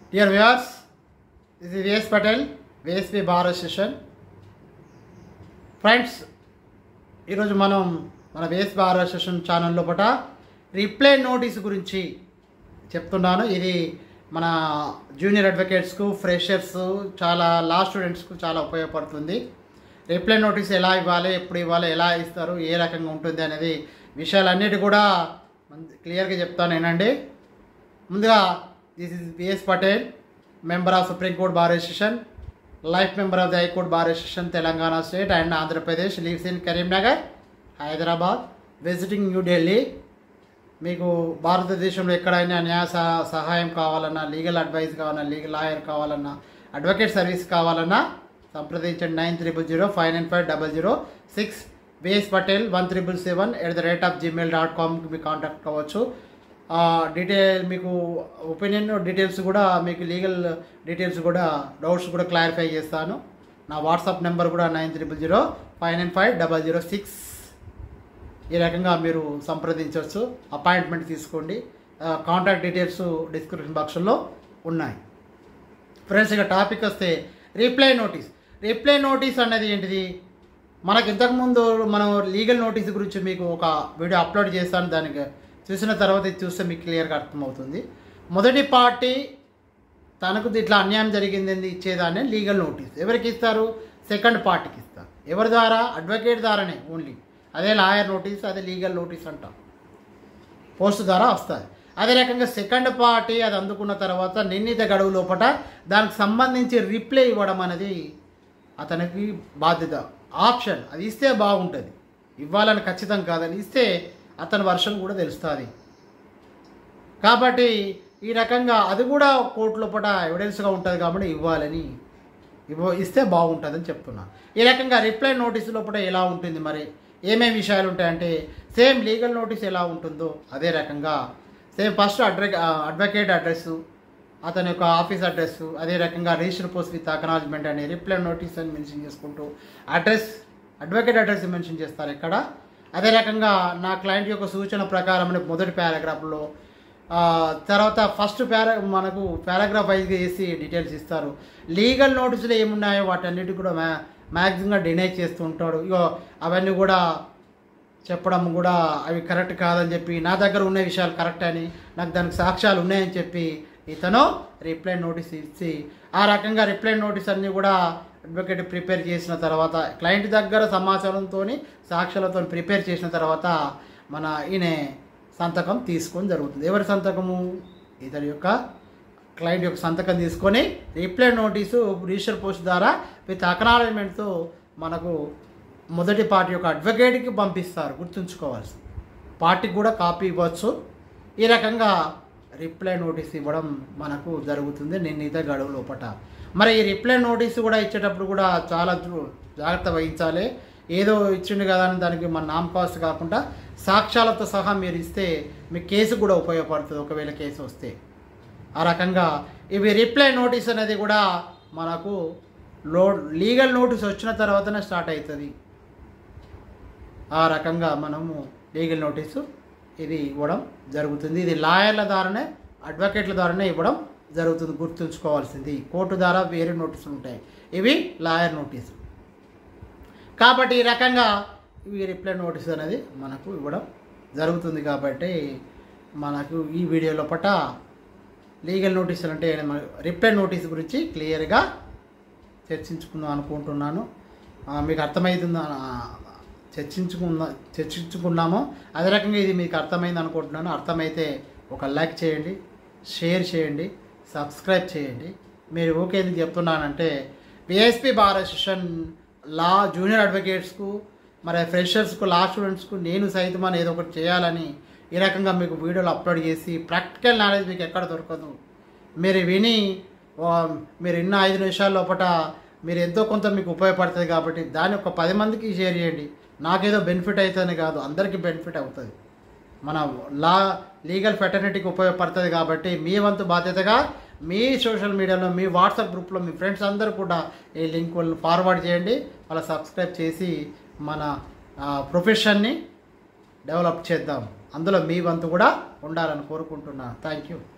dear viewers this is V S Patel V S P Bharat association friends ఈరోజు మనం మన విఎస్ భారత్ అసోసియేషన్ ఛానల్ లోపల రిప్లై నోటీస్ గురించి చెప్తున్నాను ఇది మన జూనియర్ అడ్వకేట్స్కు ఫ్రెషర్స్ చాలా లా స్టూడెంట్స్కు చాలా ఉపయోగపడుతుంది రిప్లై నోటీస్ ఎలా ఇవ్వాలి ఎప్పుడు ఇవ్వాలి ఎలా ఇస్తారు ఏ రకంగా ఉంటుంది అనేది విషయాలన్నిటి కూడా క్లియర్గా చెప్తాను ఏనండి ముందుగా this is BS Patel member of Supreme Court Bar Association life member of the High Court Bar Association Telangana state and Andhra Pradesh lives in Karimnagar Hyderabad visiting New Delhi మీకు భారతదేశంలో ఎక్కడైనా న్యాయ సహ- సహాయం కావాలన్నా లీగల్ అడ్వైస్ కావాలన్నా లీగల్ లాయర్ కావాలన్నా అడ్వకేట్ సర్వీస్ కావాలన్నా సంప్రదించండి nine triple zero five nine five double zero six BS Patel one triple seven at the rate of Gmail dot కామ్కి మీకు కాంటాక్ట్ కావచ్చు ఆ, డీటెయిల్ మీకు ఒపీనియన్ డీటెయిల్స్ కూడా మీకు లీగల్ డీటెయిల్స్ కూడా డౌట్స్ కూడా క్లారిఫై చేస్తాను నా వాట్సాప్ నెంబర్ కూడా nine triple zero five nine five double zero six ఈ రకంగా మీరు సంప్రదించవచ్చు అపాయింట్మెంట్ తీసుకోండి ఆ, కాంటాక్ట్ డీటెయిల్స్ డిస్క్రిప్షన్ బాక్స్లో ఉన్నాయి ఫ్రెండ్స్ ఇక టాపిక్ వస్తే రిప్లై నోటీస్ రిప్లై నోటీస్ అనేది ఏంటిది మనకి ఇంతకుముందు మనం లీగల్ నోటీస్ గురించి మీకు ఒక వీడియో అప్లోడ్ చేస్తాను దానికి చూసిన తర్వాత ఇది చూస్తే మీకు క్లియర్గా అర్థమవుతుంది మొదటి పార్టీ తనకు ఇట్లా అన్యాయం జరిగింది ఇచ్చేదాన్ని లీగల్ నోటీస్ ఎవరికి ఇస్తారు సెకండ్ పార్టీకి ఇస్తారు ఎవరి ద్వారా అడ్వకేట్ ద్వారానే ఓన్లీ అదే లాయర్ నోటీస్ అదే లీగల్ నోటీస్ అంటాం పోస్ట్ ద్వారా వస్తుంది అదే రకంగా సెకండ్ పార్టీ అది అందుకున్న తర్వాత నిర్ణీత గడువు లోపల దానికి సంబంధించి రిప్లై ఇవ్వడం అనేది అతనికి బాధ్యత ఆప్షన్ అది ఇస్తే బాగుంటుంది ఇవ్వాలని ఖచ్చితం కాదని ఇస్తే అతని వర్షం కూడా తెలుస్తుంది కాబట్టి ఈ రకంగా అది కూడా కోర్టు లోపల ఎవిడెన్స్గా ఉంటుంది కాబట్టి ఇవ్వాలని ఇవ్వ ఇస్తే బాగుంటుందని చెప్తున్నాను ఈ రకంగా రిప్లై నోటీస్ లోపల ఎలా ఉంటుంది మరి ఏమేమి విషయాలు ఉంటాయంటే సేమ్ లీగల్ నోటీస్ ఎలా ఉంటుందో అదే రకంగా సేమ్ ఫస్ట్ అడ్వ అడ్వకేట్ అడ్రస్ అతని యొక్క ఆఫీస్ అడ్రస్ అదే రకంగా రిజిస్టర్ పోస్ట్ విత్ అక్నాలజ్మెంట్ అని రిప్లై నోటీస్ అని మెన్షన్ చేసుకుంటూ అడ్రస్ అడ్వకేట్ అడ్రస్ మెన్షన్ చేస్తారు ఇక్కడ అదే రకంగా నా క్లయింట్ యొక్క సూచన ప్రకారం అని మొదటి పారాగ్రాఫ్లో ఆ, తర్వాత ఫస్ట్ పారా మనకు పారాగ్రాఫ్ వైజ్గా వేసి డీటెయిల్స్ ఇస్తారు లీగల్ నోటీసులు ఏమున్నాయో వాటన్నిటి కూడా మ్యా మ్యాక్సిమంగా డినై చేస్తూ ఉంటాడు ఇగో అవన్నీ కూడా చెప్పడం కూడా అవి కరెక్ట్ కాదని చెప్పి నా దగ్గర ఉన్న విషయాలు కరెక్ట్ అని నాకు దానికి సాక్ష్యాలు ఉన్నాయని చెప్పి ఇతను రిప్లై నోటీస్ ఇచ్చి ఆ రకంగా రిప్లై నోటీస్ అన్నీ కూడా అడ్వకేట్ ప్రిపేర్ చేసిన తర్వాత క్లయింట్ దగ్గర సమాచారంతో సాక్ష్యాలతో ప్రిపేర్ చేసిన తర్వాత మన ఈయన సంతకం తీసుకొని జరుగుతుంది ఎవరి సంతకము ఇతని యొక్క క్లయింట్ యొక్క సంతకం తీసుకొని రిప్లై నోటీసు రిజిస్టర్ పోస్ట్ ద్వారా విత్ అక్నాలజ్మెంట్తో మనకు మొదటి పార్టీ యొక్క అడ్వకేట్కి పంపిస్తారు గుర్తుంచుకోవాల్సి పార్టీకి కూడా కాపీ ఇవ్వచ్చు ఈ రకంగా రిప్లై నోటీస్ ఇవ్వడం మనకు జరుగుతుంది నిర్ణీత గడువు లోపట మరి ఈ రిప్లై నోటీస్ కూడా ఇచ్చేటప్పుడు కూడా చాలా జు- జాగ్రత్త వహించాలి ఏదో ఇచ్చిండు కదా అని దానికి మన నామ్ కాస్ట్ కాకుండా సాక్ష్యాలతో సహా మీరు ఇస్తే మీ కేసు కూడా ఉపయోగపడుతుంది ఒకవేళ కేసు వస్తే ఆ రకంగా ఇవి రిప్లై నోటీస్ అనేది కూడా మనకు లో లీగల్ నోటీస్ వచ్చిన తర్వాతనే స్టార్ట్ అవుతుంది ఆ రకంగా మనము లీగల్ నోటీసు ఇది ఇవ్వడం జరుగుతుంది ఇది లాయర్ల ద్వారానే అడ్వకేట్ల ద్వారానే ఇవ్వడం జరుగుతుంది గుర్తుంచుకోవాల్సింది కోర్టు ద్వారా వేరే నోటీసులు ఉంటాయి ఇవి లాయర్ నోటీసు కాబట్టి ఈ రకంగా ఈ రిప్లై నోటీస్ అనేది మనకు ఇవ్వడం జరుగుతుంది కాబట్టి మనకు ఈ వీడియోలో పట లీగల్ నోటీసులు అంటే రిప్లై నోటీస్ గురించి క్లియర్గా చర్చించుకుందాం అనుకుంటున్నాను ఆ, మీకు అర్థమవుతుందా ఆ, చర్చించుకుందా చర్చించుకున్నాము అదే రకంగా ఇది మీకు అర్థమైంది అనుకుంటున్నాను అర్థమైతే ఒక లైక్ చేయండి షేర్ చేయండి సబ్స్క్రైబ్ చేయండి మీరు ఓకే ఎందుకు చెప్తున్నానంటే B S P bar association law junior అడ్వకేట్స్కు మరి ఫ్రెషర్స్కు లా స్టూడెంట్స్కు నేను సైతం అని ఏదో ఒకటి చేయాలని ఈ రకంగా మీకు వీడియోలు అప్లోడ్ చేసి ప్రాక్టికల్ నాలెడ్జ్ మీకు ఎక్కడ దొరకదు మీరు విని ఆ, మీరు ఇన్న ఐదు నిమిషాల లోపల మీరు ఎంతో కొంత మీకు ఉపయోగపడుతుంది కాబట్టి దాన్ని ఒక పది మందికి షేర్ చేయండి నాకేదో బెనిఫిట్ అవుతుంది కాదు అందరికీ బెనిఫిట్ అవుతుంది మన లా లీగల్ ఫెటర్నిటీకి ఉపయోగపడుతుంది కాబట్టి మీ వంతు బాధ్యతగా మీ సోషల్ మీడియాలో మీ వాట్సాప్ గ్రూప్లో మీ ఫ్రెండ్స్ అందరూ కూడా ఈ లింక్ వాళ్ళని ఫార్వర్డ్ చేయండి వాళ్ళ సబ్స్క్రైబ్ చేసి మన ప్రొఫెషన్ని డెవలప్ చేద్దాం అందులో మీ వంతు కూడా ఉండాలని కోరుకుంటున్నాను థ్యాంక్ యూ